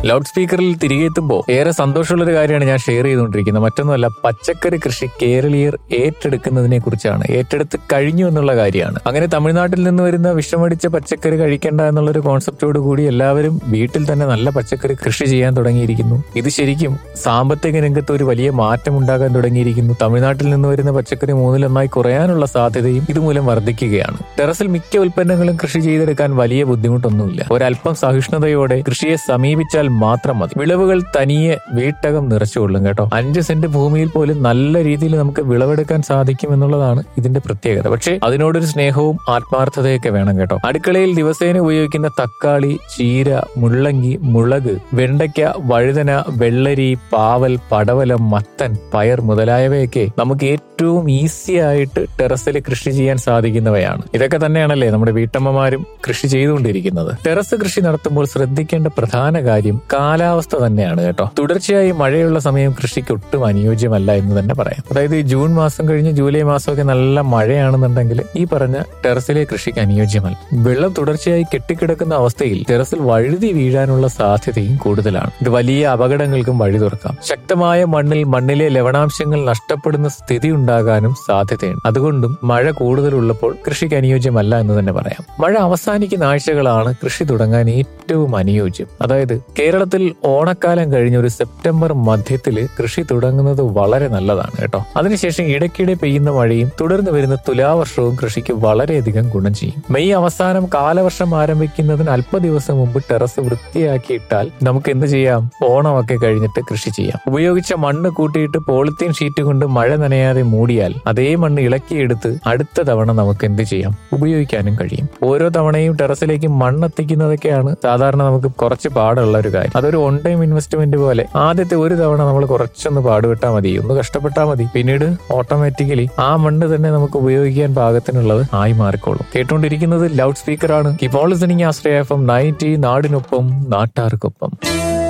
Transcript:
loud സ്പീക്കറിൽ തിരികെ എത്തുമ്പോൾ ഏറെ സന്തോഷമുള്ള ഒരു കാര്യമാണ് ഞാൻ ഷെയർ ചെയ്തുകൊണ്ടിരിക്കുന്നത് മറ്റൊന്നുമല്ല പച്ചക്കറി കൃഷി കേരളീയർ ഏറ്റെടുക്കുന്നതിനെ കുറിച്ചാണ് ഏറ്റെടുത്ത് കഴിഞ്ഞു എന്നുള്ള കാര്യമാണ് അങ്ങനെ തമിഴ്നാട്ടിൽ നിന്ന് വരുന്ന വിഷമടിച്ച പച്ചക്കറി കഴിക്കേണ്ട എന്നുള്ളൊരു കോൺസെപ്റ്റോട് കൂടി എല്ലാവരും വീട്ടിൽ തന്നെ നല്ല പച്ചക്കറി കൃഷി ചെയ്യാൻ തുടങ്ങിയിരിക്കുന്നു ഇത് ശരിക്കും സാമ്പത്തിക രംഗത്ത് ഒരു വലിയ മാറ്റം ഉണ്ടാകാൻ തുടങ്ങിയിരിക്കുന്നു തമിഴ്നാട്ടിൽ നിന്ന് വരുന്ന പച്ചക്കറി മൂന്നിലൊന്നായി കുറയാനുള്ള സാധ്യതയും ഇതുമൂലം വർദ്ധിക്കുകയാണ് ടെറസിൽ മിക്ക ഉൽപ്പന്നങ്ങളും കൃഷി ചെയ്തെടുക്കാൻ വലിയ ബുദ്ധിമുട്ടൊന്നുമില്ല ഒരല്പം സഹിഷ്ണുതയോടെ കൃഷിയെ സമീപിച്ചാൽ മാത്രം മതി വിളവുകൾ തനിയെ വീട്ടകം നിറച്ചുകൊള്ളും കേട്ടോ അഞ്ച് സെന്റ് ഭൂമിയിൽ പോലും നല്ല രീതിയിൽ നമുക്ക് വിളവെടുക്കാൻ സാധിക്കും എന്നുള്ളതാണ് ഇതിന്റെ പ്രത്യേകത പക്ഷേ അതിനോടൊരു സ്നേഹവും ആത്മാർത്ഥതയൊക്കെ വേണം കേട്ടോ അടുക്കളയിൽ ദിവസേന ഉപയോഗിക്കുന്ന തക്കാളി ചീര മുള്ളങ്കി മുളക് വെണ്ടയ്ക്ക വഴുതന വെള്ളരി പാവൽ പടവലം മത്തൻ പയർ മുതലായവയൊക്കെ നമുക്ക് ഏറ്റവും ഈസി ആയിട്ട് ടെറസിൽ കൃഷി ചെയ്യാൻ സാധിക്കുന്നവയാണ് ഇതൊക്കെ തന്നെയാണല്ലേ നമ്മുടെ വീട്ടമ്മമാരും കൃഷി ചെയ്തുകൊണ്ടിരിക്കുന്നത് ടെറസ് കൃഷി നടത്തുമ്പോൾ ശ്രദ്ധിക്കേണ്ട പ്രധാന കാര്യം കാലാവസ്ഥ തന്നെയാണ് കേട്ടോ തുടർച്ചയായി മഴയുള്ള സമയം കൃഷിക്ക് ഒട്ടും അനുയോജ്യമല്ല എന്ന് തന്നെ പറയാം അതായത് ഈ ജൂൺ മാസം കഴിഞ്ഞ് ജൂലൈ മാസമൊക്കെ നല്ല മഴയാണെന്നുണ്ടെങ്കിൽ ഈ പറഞ്ഞ ടെറസിലെ കൃഷിക്ക് അനുയോജ്യമല്ല വെള്ളം തുടർച്ചയായി കെട്ടിക്കിടക്കുന്ന അവസ്ഥയിൽ ടെറസിൽ വഴുതി വീഴാനുള്ള സാധ്യതയും കൂടുതലാണ് ഇത് വലിയ അപകടങ്ങൾക്കും വഴി തുറക്കാം ശക്തമായ മണ്ണിൽ മണ്ണിലെ ലവണാംശങ്ങൾ നഷ്ടപ്പെടുന്ന സ്ഥിതി ഉണ്ടാകാനും സാധ്യതയുണ്ട് അതുകൊണ്ടും മഴ കൂടുതലുള്ളപ്പോൾ കൃഷിക്ക് അനുയോജ്യമല്ല എന്ന് തന്നെ പറയാം മഴ അവസാനിക്കുന്ന ആഴ്ചകളാണ് കൃഷി തുടങ്ങാൻ ഏറ്റവും അനുയോജ്യം അതായത് കേരളത്തിൽ ഓണക്കാലം കഴിഞ്ഞ ഒരു സെപ്റ്റംബർ മധ്യത്തിൽ കൃഷി തുടങ്ങുന്നത് വളരെ നല്ലതാണ് കേട്ടോ അതിനുശേഷം ഇടയ്ക്കിടെ പെയ്യുന്ന മഴയും തുടർന്ന് വരുന്ന തുലാവർഷവും കൃഷിക്ക് വളരെയധികം ഗുണം ചെയ്യും മെയ് അവസാനം കാലവർഷം ആരംഭിക്കുന്നതിന് അല്പ ദിവസം മുമ്പ് ടെറസ് വൃത്തിയാക്കിയിട്ടാൽ നമുക്ക് എന്ത് ചെയ്യാം ഓണമൊക്കെ കഴിഞ്ഞിട്ട് കൃഷി ചെയ്യാം ഉപയോഗിച്ച മണ്ണ് കൂട്ടിയിട്ട് പോളിത്തീൻ ഷീറ്റ് കൊണ്ട് മഴ നനയാതെ മൂടിയാൽ അതേ മണ്ണ് ഇളക്കിയെടുത്ത് അടുത്ത തവണ നമുക്ക് എന്ത് ചെയ്യാം ഉപയോഗിക്കാനും കഴിയും ഓരോ തവണയും ടെറസിലേക്ക് മണ്ണെത്തിക്കുന്നതൊക്കെയാണ് സാധാരണ നമുക്ക് കുറച്ച് പാടുള്ള ഒരു കാര്യം അതൊരു ഓൺ ടൈം ഇൻവെസ്റ്റ്മെന്റ് പോലെ ആദ്യത്തെ ഒരു തവണ നമ്മൾ കുറച്ചൊന്ന് പാടുവിട്ടാൽ മതി ഒന്ന് കഷ്ടപ്പെട്ടാൽ മതി പിന്നീട് ഓട്ടോമാറ്റിക്കലി ആ മണ്ണ് തന്നെ നമുക്ക് ഉപയോഗിക്കാൻ പാകത്തിനുള്ളത് ആയി മാറിക്കോളും കേട്ടുകൊണ്ടിരിക്കുന്നത് ലൗഡ് സ്പീക്കറാണ് ഇപ്പോൾ listening Ashraya F M ninety നാടിനൊപ്പം നാട്ടാർക്കൊപ്പം